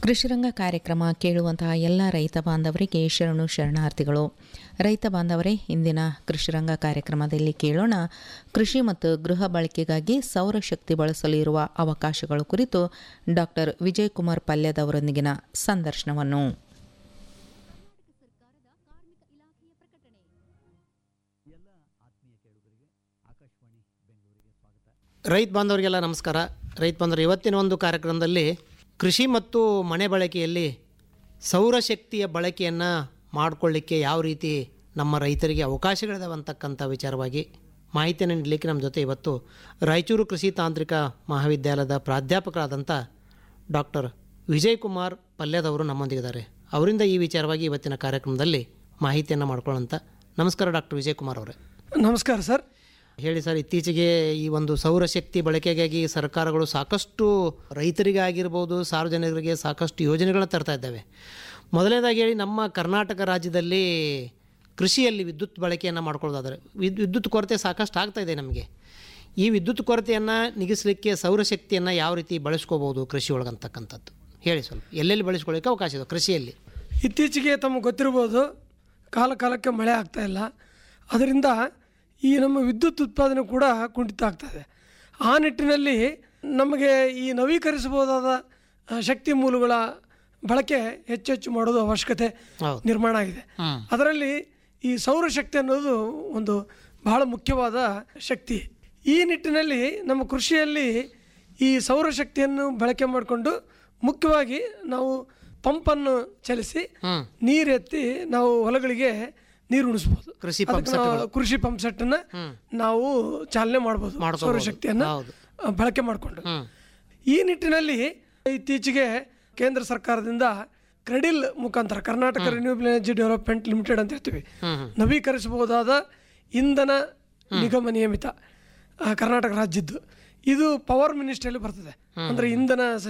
ಕೃಷಿರಂಗ ಕಾರ್ಯಕ್ರಮ ಕೇಳುವಂತಹ ಎಲ್ಲ ರೈತ ಬಾಂಧವರಿಗೆ ಶರಣು ಶರಣಾರ್ಥಿಗಳು ರೈತ ಬಾಂಧವರೇ ಇಂದಿನ ಕೃಷಿರಂಗ ಕಾರ್ಯಕ್ರಮದಲ್ಲಿ ಕೇಳೋಣ ಕೃಷಿ ಮತ್ತು ಗೃಹ ಬಳಕೆಗಾಗಿ ಸೌರಶಕ್ತಿ ಬಳಸಲು ಇರುವ ಅವಕಾಶಗಳು ಕುರಿತು ಡಾಕ್ಟರ್ ವಿಜಯಕುಮಾರ್ ಪಲ್ಯದವರೊಂದಿಗಿನ ಸಂದರ್ಶನವನ್ನು ರೈತ ಬಾಂಧವರಿಗೆಲ್ಲ ನಮಸ್ಕಾರ ರೈತ ಬಾಂಧವರು ಇವತ್ತಿನ ಒಂದು ಕಾರ್ಯಕ್ರಮದಲ್ಲಿ ಕೃಷಿ ಮತ್ತು ಮನೆ ಬಳಕೆಯಲ್ಲಿ ಸೌರಶಕ್ತಿಯ ಬಳಕೆಯನ್ನು ಮಾಡಿಕೊಳ್ಳಿಕ್ಕೆ ಯಾವ ರೀತಿ ನಮ್ಮ ರೈತರಿಗೆ ಅವಕಾಶಗಳಿದಾವೆ ಅಂತಕ್ಕಂಥ ವಿಚಾರವಾಗಿ ಮಾಹಿತಿಯನ್ನು ನೀಡಲಿಕ್ಕೆ ನಮ್ಮ ಜೊತೆ ಇವತ್ತು ರಾಯಚೂರು ಕೃಷಿ ತಾಂತ್ರಿಕ ಮಹಾವಿದ್ಯಾಲಯದ ಪ್ರಾಧ್ಯಾಪಕರಾದಂಥ ಡಾಕ್ಟರ್ ವಿಜಯಕುಮಾರ್ ಪಲ್ಯದವರು ನಮ್ಮೊಂದಿಗಿದ್ದಾರೆ ಅವರಿಂದ ಈ ವಿಚಾರವಾಗಿ ಇವತ್ತಿನ ಕಾರ್ಯಕ್ರಮದಲ್ಲಿ ಮಾಹಿತಿಯನ್ನು ಮಾಡ್ಕೊಳ್ಳೋಂಥ ನಮಸ್ಕಾರ ಡಾಕ್ಟರ್ ವಿಜಯಕುಮಾರ್ ಅವರೇ ನಮಸ್ಕಾರ ಸರ್ ಹೇಳಿ ಸರ್ ಇತ್ತೀಚೆಗೆ ಈ ಒಂದು ಸೌರಶಕ್ತಿ ಬಳಕೆಗಾಗಿ ಸರ್ಕಾರಗಳು ಸಾಕಷ್ಟು ರೈತರಿಗೆ ಆಗಿರ್ಬೋದು ಸಾರ್ವಜನಿಕರಿಗೆ ಸಾಕಷ್ಟು ಯೋಜನೆಗಳನ್ನ ತರ್ತಾ ಇದ್ದಾವೆ ಮೊದಲನೇದಾಗಿ ಹೇಳಿ ನಮ್ಮ ಕರ್ನಾಟಕ ರಾಜ್ಯದಲ್ಲಿ ಕೃಷಿಯಲ್ಲಿ ವಿದ್ಯುತ್ ಬಳಕೆಯನ್ನು ಮಾಡ್ಕೊಳ್ಳೋದಾದರೆ ವಿದ್ ವಿದ್ಯುತ್ ಕೊರತೆ ಸಾಕಷ್ಟು ಆಗ್ತಾ ಇದೆ ನಮಗೆ ಈ ವಿದ್ಯುತ್ ಕೊರತೆಯನ್ನು ನಿಗಿಸಲಿಕ್ಕೆ ಸೌರಶಕ್ತಿಯನ್ನು ಯಾವ ರೀತಿ ಬಳಸ್ಕೋಬೋದು ಕೃಷಿ ಒಳಗಂತಕ್ಕಂಥದ್ದು ಹೇಳಿ ಸ್ವಲ್ಪ ಎಲ್ಲೆಲ್ಲಿ ಬಳಸ್ಕೊಳ್ಳಿಕ್ಕೆ ಅವಕಾಶ ಇದೆ ಕೃಷಿಯಲ್ಲಿ ಇತ್ತೀಚೆಗೆ ತಮಗೆ ಗೊತ್ತಿರ್ಬೋದು ಕಾಲ ಕಾಲಕ್ಕೆ ಮಳೆ ಆಗ್ತಾ ಇಲ್ಲ ಅದರಿಂದ ಈ ನಮ್ಮ ವಿದ್ಯುತ್ ಉತ್ಪಾದನೆ ಕೂಡ ಕುಂಠಿತ ಆಗ್ತದೆ ಆ ನಿಟ್ಟಿನಲ್ಲಿ ನಮಗೆ ಈ ನವೀಕರಿಸಬಹುದಾದ ಆ, ಶಕ್ತಿ ಮೂಲಗಳ ಬಳಕೆ ಹೆಚ್ಚು ಹೆಚ್ಚು ಮಾಡೋದು ಅವಶ್ಯಕತೆ ಹೌದು. ನಿರ್ಮಾಣ ಆಗಿದೆ ಹ್ಮ್. ಅದರಲ್ಲಿ ಈ ಸೌರಶಕ್ತಿ ಅನ್ನೋದು ಒಂದು ಬಹಳ ಮುಖ್ಯವಾದ ಶಕ್ತಿ ಈ ನಿಟ್ಟಿನಲ್ಲಿ ನಮ್ಮ ಕೃಷಿಯಲ್ಲಿ ಈ ಸೌರಶಕ್ತಿಯನ್ನು ಬಳಕೆ ಮಾಡಿಕೊಂಡು ಮುಖ್ಯವಾಗಿ ನಾವು ಪಂಪನ್ನು ಚಲಿಸಿ ಹ್ಮ್. ನೀರೆತ್ತಿ ನಾವು ಹೊಲಗಳಿಗೆ ನೀರು ಉಣಿಸ್ಬೋದು ಕೃಷಿ ಅದಕ್ಕೆ ನಾವು ಕೃಷಿ ಪಂಪ್ ಸೆಟ್ಟನ್ನು ನಾವು ಚಾಲನೆ ಮಾಡ್ಬೋದು ಮಾಡ್ಕೊಬೋದು. ಸೌರಶಕ್ತಿಯನ್ನು ಹೌದು. ಆ, ಬಳಕೆ ಮಾಡಿಕೊಂಡು ಹ್ಮ್. ಈ ನಿಟ್ಟಿನಲ್ಲಿ ಇತ್ತೀಚೆಗೆ ಕೇಂದ್ರ ಸರ್ಕಾರದಿಂದ ಕ್ರೆಡಿಲ್ ಮುಖಾಂತರ Karnataka renewable energy development limited ಅಂತ ಹೇಳ್ತೀವಿ ನವೀಕರಿಸಬಹುದಾದ ಇಂಧನ ನಿಗಮ ನಿಯಮಿತ ಆ, ಕರ್ನಾಟಕ ರಾಜ್ಯದ್ದು ಇದು ಪವರ್ ಮಿನಿಸ್ಟ್ರಿಯಲ್ಲಿ ಬರ್ತದೆ ಅಂದರೆ ಇಂಧನ